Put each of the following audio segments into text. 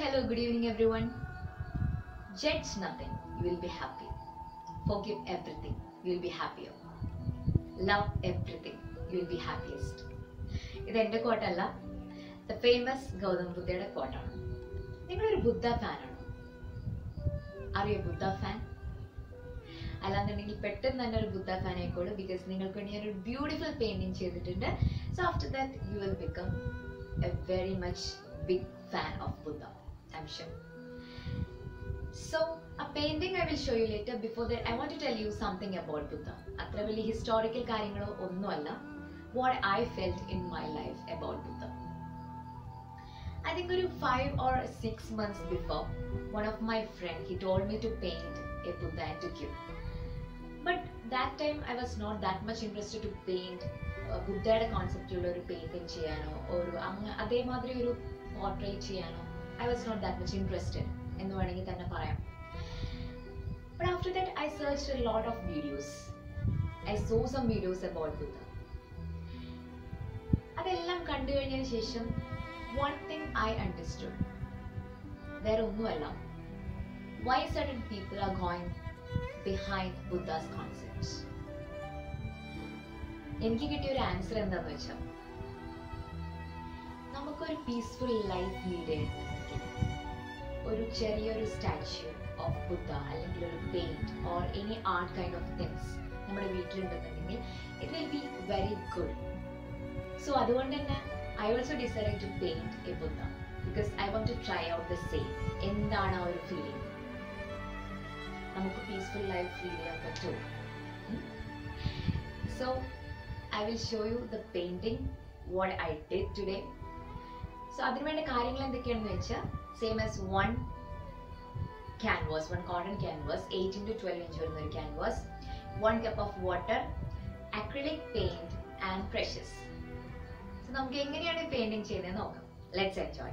hello, good evening, everyone. Judge nothing, you will be happy. Forgive everything, you will be happier. Love everything, you will be happiest. ഇത് എൻ്റെ കോട്ടല്ല the famous Gautam ബുദ്ധയുടെ കോട്ടാണ് നിങ്ങളൊരു ബുദ്ധ ഫാനാണോ അറിയോ ബുദ്ധ fan അല്ലാന്നുണ്ടെങ്കിൽ പെട്ടെന്ന് തന്നെ ഒരു ബുദ്ധ ഫാൻ ആയിക്കോളൂ ബിക്കോസ് നിങ്ങൾക്ക് വേണ്ടി ഒരു ബ്യൂട്ടിഫുൾ പെയിന്റിങ് ചെയ്തിട്ടുണ്ട് so after that you will become a very much big fan of Buddha, I'm sure. So, a painting I will show you later. Before that, I want to tell you something about Buddha. അത്ര വലിയ historical കാര്യങ്ങളോ ഒന്നുമല്ല what I felt in my life about Buddha I think ഒരു five or six months before, one of my friend he told me to paint a Buddha and to give. But that time I was not that much interested to paint ബുദ്ധയുടെ കോൺസെപ്റ്റുള്ള ഒരു പെയിന്റിങ് ചെയ്യാനോ ഒരു അങ്ങ് അതേമാതിരി ഒരു പോർട്രേറ്റ് ചെയ്യാനോ I was not that much interested എന്ന് വേണമെങ്കിൽ തന്നെ പറയാം but after that I search a lot of videos I saw some videos about Buddha അതെല്ലാം കണ്ടു കഴിഞ്ഞതിന് ശേഷം വൺ തിങ് ഐ അണ്ടർസ്റ്റുഡ് വേറെ ഒന്നുമല്ല why certain people are going behind Buddha's concepts എനിക്ക് കിട്ടിയ ഒരു ആൻസർ എന്താന്ന് വെച്ചാൽ നമുക്കൊരു പീസ്ഫുൾ ലൈഫ് ലീഡ് ചെയ്യണമെങ്കിൽ ഒരു ചെറിയൊരു സ്റ്റാച്യു ഓഫ് ബുദ്ധ അല്ലെങ്കിൽ ഒരു paint or any art kind of things നമ്മുടെ വീട്ടിലുണ്ടെന്നുണ്ടെങ്കിൽ it will be very good so അതുകൊണ്ട് തന്നെ I also decide to paint a Buddha because I want to try out the same എന്താണ് ആ ഒരു ഫീലിംഗ് നമുക്ക് പീസ്ഫുൾ ലൈഫ് ഫീൽ ചെയ്യാൻ പറ്റുമോ so I will show you the painting what I did today. So അതിനുവേണ്ട കാര്യങ്ങൾ എന്തൊക്കെയാണെന്ന് വെച്ചാൽ same as one canvas one cotton canvas eight into twelve inch വരുന്ന ഒരു canvas one cup of water acrylic paint and brushes so നമുക്ക് എങ്ങനെയാണ് ഈ painting ചെയ്യുന്നത് നോക്കാം ലെറ്റ്സ് എൻജോയ്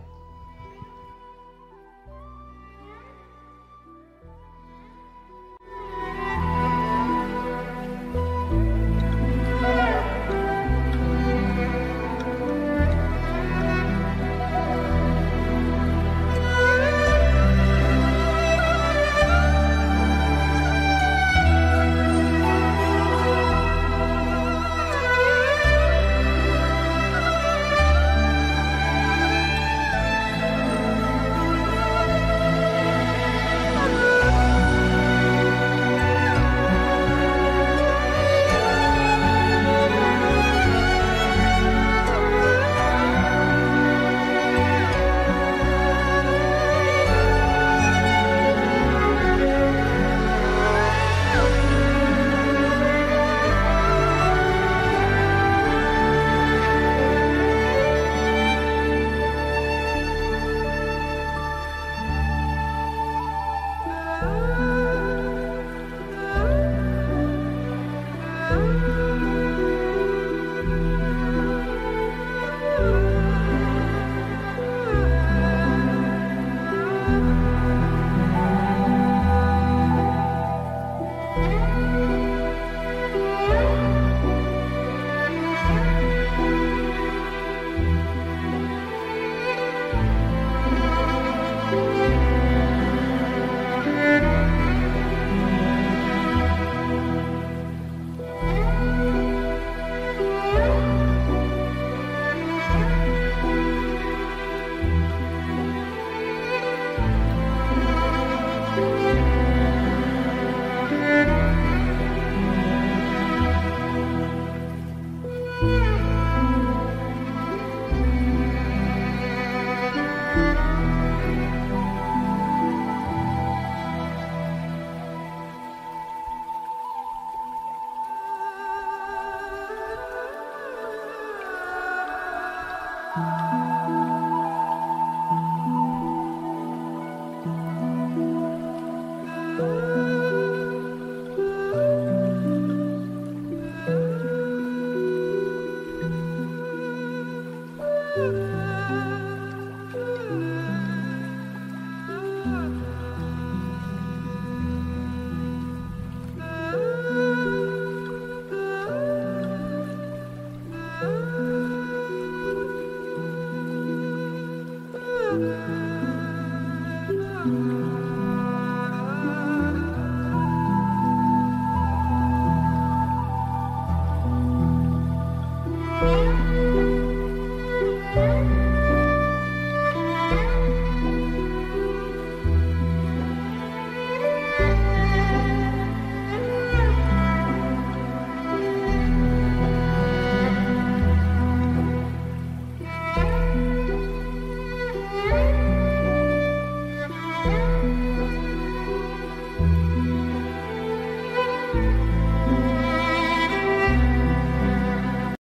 Thank you.